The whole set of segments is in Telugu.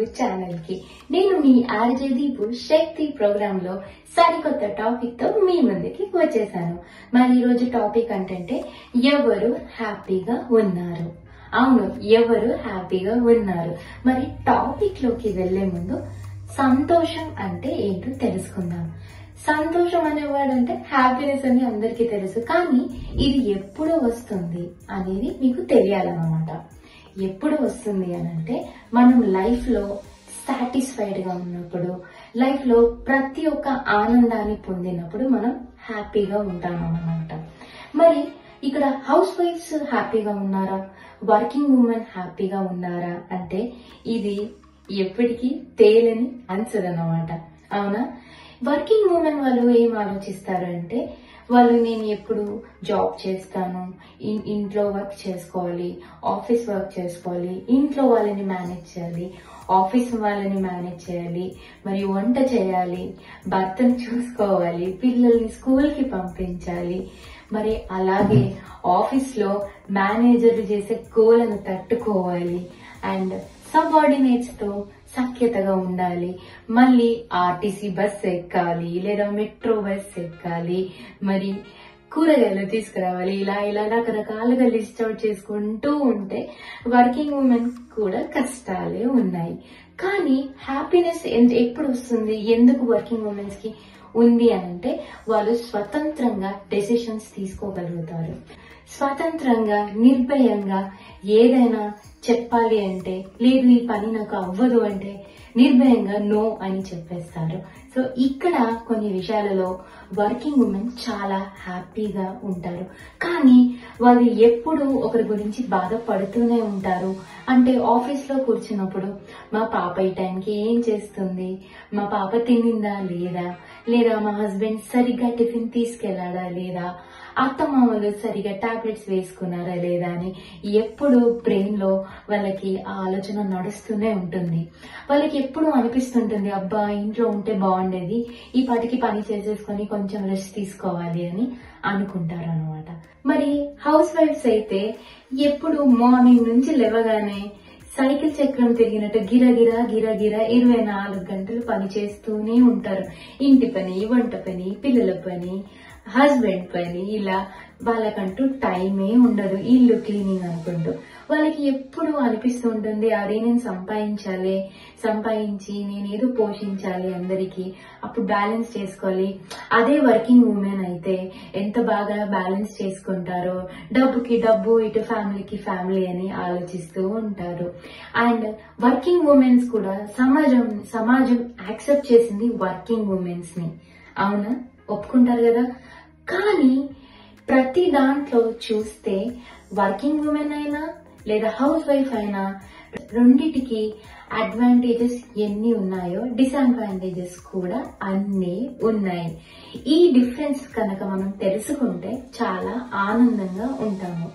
ఛానల్ కి నేను మీ ఆర్జే దీపు శక్తి ప్రోగ్రామ్ లో సరికొత్త టాపిక్ తో మీ ముందుకి వచ్చేసాను మరి ఈ రోజు టాపిక్ ఏంటంటే ఎవరు హ్యాపీగా ఉన్నారు అవును ఎవరు హ్యాపీగా ఉన్నారు మరి టాపిక్ లోకి వెళ్లే ముందు సంతోషం అంటే ఏంటో తెలుసుకుందాం సంతోషం అనేవాడు అంటే హ్యాపీనెస్ అని అందరికీ తెలుసు కానీ ఇది ఎప్పుడు వస్తుంది అనేది మీకు తెలియాలన్నమాట ఎప్పుడు వస్తుంది అని అంటే మనం లైఫ్ లో సాటిస్ఫైడ్ గా ఉన్నప్పుడు లైఫ్ లో ప్రతి ఒక్క ఆనందాన్ని పొందినప్పుడు మనం హ్యాపీగా ఉంటాం అన్నమాట మరి ఇక్కడ హౌస్ వైఫ్స్ హ్యాపీగా ఉన్నారా వర్కింగ్ ఉమెన్ హ్యాపీగా ఉన్నారా అంటే ఇది ఎప్పటికీ తేలని ఆన్సర్ అన్నమాట అవునా వర్కింగ్ ఉమెన్ వాళ్ళు ఏం ఆలోచిస్తారు అంటే వాళ్ళు నేను ఎప్పుడు జాబ్ చేస్తాను ఇన్- ఇంట్లో వర్క్ చేసుకోవాలి ఆఫీస్ వర్క్ చేసుకోవాలి ఇంట్లో వాళ్ళని మేనేజ్ చేయాలి ఆఫీస్ వాళ్ళని మేనేజ్ చేయాలి మరియు వంట చేయాలి భర్తను చూసుకోవాలి పిల్లల్ని స్కూల్ కి పంపించాలి మరి అలాగే ఆఫీస్ లో మేనేజర్లు చేసే కోలను తట్టుకోవాలి అండ్ సబార్డినేట్స్ తో సఖ్యతగా ఉండాలి మళ్ళీ ఆర్టీసీ బస్ ఎక్కాలి లేదా మెట్రో బస్ ఎక్కాలి మరి కూరగాయలు తీసుకురావాలి ఇలా ఇలా రకరకాలుగా లిస్ట్ అవుట్ చేసుకుంటూ ఉంటే వర్కింగ్ ఉమెన్ కూడా కష్టాలే ఉన్నాయి కానీ హ్యాపీనెస్ ఎప్పుడు వస్తుంది ఎందుకు వర్కింగ్ ఉమెన్స్ కి ఉంది అని అంటే వాళ్ళు స్వతంత్రంగా డెసిషన్స్ తీసుకోగలుగుతారు స్వతంత్రంగా నిర్భయంగా ఏదైనా చెప్పాలి అంటే లేదు ఈ పని నాకు అవ్వదు అంటే నిర్భయంగా నో అని చెప్పేస్తారు సో ఇక్కడ కొన్ని విషయాలలో వర్కింగ్ ఉమెన్ చాలా హ్యాపీగా ఉంటారు కానీ వాళ్ళు ఎప్పుడు ఒకరి గురించి బాధపడుతూనే ఉంటారు అంటే ఆఫీస్ లో కూర్చున్నప్పుడు మా పాప ఈ టైంకి ఏం చేస్తుంది మా పాప తినిందా లేదా లేదా మా హస్బెండ్ సరిగ్గా టిఫిన్ తీసుకెళ్లాడా లేదా అత్తమామలు సరిగా టాబ్లెట్స్ వేసుకున్నారా లేదా అని ఎప్పుడు బ్రెయిన్ లో వాళ్ళకి ఆ ఆలోచన నడుస్తూనే ఉంటుంది వాళ్ళకి ఎప్పుడు అనిపిస్తుంటుంది అబ్బా ఇంట్లో ఉంటే బాగుండేది ఈ పాటికి పని చేసేసుకొని కొంచెం రెస్ట్ తీసుకోవాలి అని అనుకుంటారు అనమాట మరి హౌస్ వైఫ్స్ అయితే ఎప్పుడు మార్నింగ్ నుంచి లేవగానే సైకిల్ చక్రం తిరిగినట్టు గిరగిరా గిరగిరా ఇరవై నాలుగు గంటలు పని చేస్తూనే ఉంటారు ఇంటి పని వంట పని పిల్లల పని హస్బెండ్ పని ఇలా వాళ్ళకంటూ టైమే ఉండదు ఇల్లు క్లీనింగ్ అనుకుంటూ వాళ్ళకి ఎప్పుడు అనిపిస్తూ ఉంటుంది అదే నేను సంపాదించాలి సంపాదించి నేను ఏదో పోషించాలి అందరికీ అప్పుడు బ్యాలెన్స్ చేసుకోవాలి అదే వర్కింగ్ ఉమెన్ అయితే ఎంత బాగా బ్యాలెన్స్ చేసుకుంటారో డబ్బుకి డబ్బు ఇటు ఫ్యామిలీకి ఫ్యామిలీ అని ఆలోచిస్తూ ఉంటారు అండ్ వర్కింగ్ ఉమెన్స్ కూడా సమాజం సమాజం యాక్సెప్ట్ చేసింది వర్కింగ్ ఉమెన్స్ ని అవునా ఒప్పుకుంటారు కదా కానీ ప్రతి దాంట్లో చూస్తే వర్కింగ్ ఉమెన్ అయినా లేదా హౌస్ వైఫ్ అయినా రెండిటికి అడ్వాంటేజెస్ ఎన్ని ఉన్నాయో డిసడ్వాంటేజెస్ కూడా అన్ని ఉన్నాయి ఈ డిఫరెన్స్ కనుక మనం తెలుసుకుంటే చాలా ఆనందంగా ఉంటాము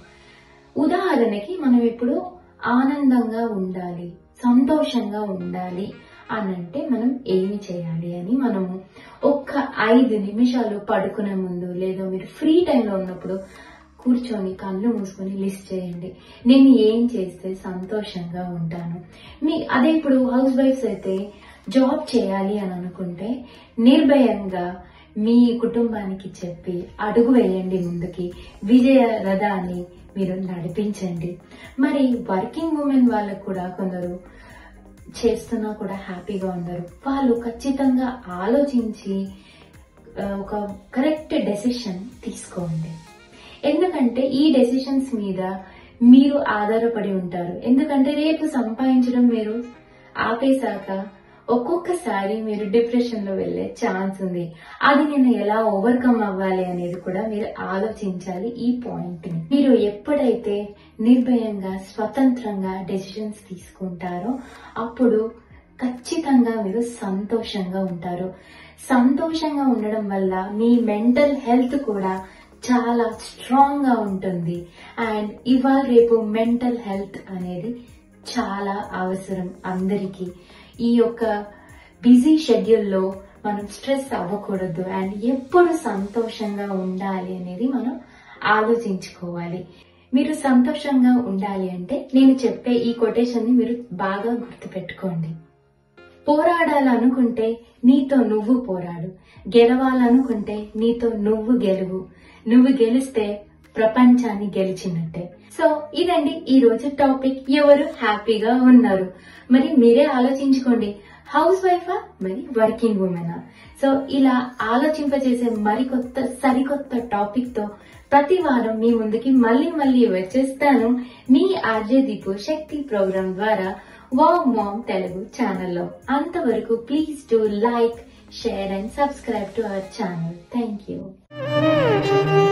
ఉదాహరణకి మనం ఇప్పుడు ఆనందంగా ఉండాలి సంతోషంగా ఉండాలి అనంటే మనం ఏమి చేయాలి అని మనము ఒక్క ఐదు నిమిషాలు పడుకునే ముందు లేదా మీరు ఫ్రీ టైంలో ఉన్నప్పుడు కూర్చొని కళ్ళు మూసుకొని లిస్ట్ చేయండి నేను ఏం చేస్తే సంతోషంగా ఉంటాను మీ అదే ఇప్పుడు హౌస్ వైఫ్స్ అయితే జాబ్ చేయాలి అని అనుకుంటే నిర్భయంగా మీ కుటుంబానికి చెప్పి అడుగు వేయండి ముందుకి విజయ రథాన్ని మీరు నడిపించండి మరి వర్కింగ్ ఉమెన్ వాళ్ళకు కూడా కొందరు చేస్తున్నా కూడా హ్యాపీగా ఉండరు వాళ్ళు ఖచ్చితంగా ఆలోచించి ఆ, ఒక కరెక్ట్ డెసిషన్ తీసుకోండి ఎందుకంటే ఈ డెసిషన్స్ మీద మీరు ఆధారపడి ఉంటారు ఎందుకంటే రేపు సంపాదించడం మీరు ఆపేశాక ఒక్కొక్కసారి మీరు డిప్రెషన్ లో వెళ్లే ఛాన్స్ ఉంది అది నేను ఎలా ఓవర్కమ్ అవ్వాలి అనేది కూడా మీరు ఆలోచించాలి ఈ పాయింట్ ని మీరు ఎప్పుడైతే నిర్భయంగా స్వతంత్రంగా డెసిషన్స్ తీసుకుంటారో అప్పుడు ఖచ్చితంగా మీరు సంతోషంగా ఉంటారు సంతోషంగా ఉండడం వల్ల మీ మెంటల్ హెల్త్ కూడా చాలా స్ట్రాంగ్ గా ఉంటుంది అండ్ ఇవాళ రేపు మెంటల్ హెల్త్ అనేది చాలా అవసరం అందరికీ ఈ యొక్క బిజీ షెడ్యూల్లో మనం స్ట్రెస్ అవ్వకూడదు అండ్ ఎప్పుడు సంతోషంగా ఉండాలి అనేది మనం ఆలోచించుకోవాలి మీరు సంతోషంగా ఉండాలి అంటే నేను చెప్పే ఈ కొటేషన్ ని మీరు బాగా గుర్తుపెట్టుకోండి పోరాడాలనుకుంటే నీతో నువ్వు పోరాడు గెలవాలనుకుంటే నీతో నువ్వు గెలువు నువ్వు గెలిస్తే ప్రపంచాన్ని గెలిచినట్టే సో ఇదండి ఈ రోజు టాపిక్ ఎవరు హ్యాపీగా ఉన్నారు మరి మీరే ఆలోచించుకోండి హౌస్ వైఫా మరి వర్కింగ్ ఉమెనా సో ఇలా ఆలోచింపజేసే మరికొత్త సరికొత్త టాపిక్ తో ప్రతి వారం మీ ముందుకి మళ్ళీ మళ్ళీ వచ్చేస్తాను మీ ఆర్జే దీపు శక్తి ప్రోగ్రాం ద్వారా వావ్ మామ్ తెలుగు ఛానల్లో అంతవరకు please to like share and subscribe to our channel thank you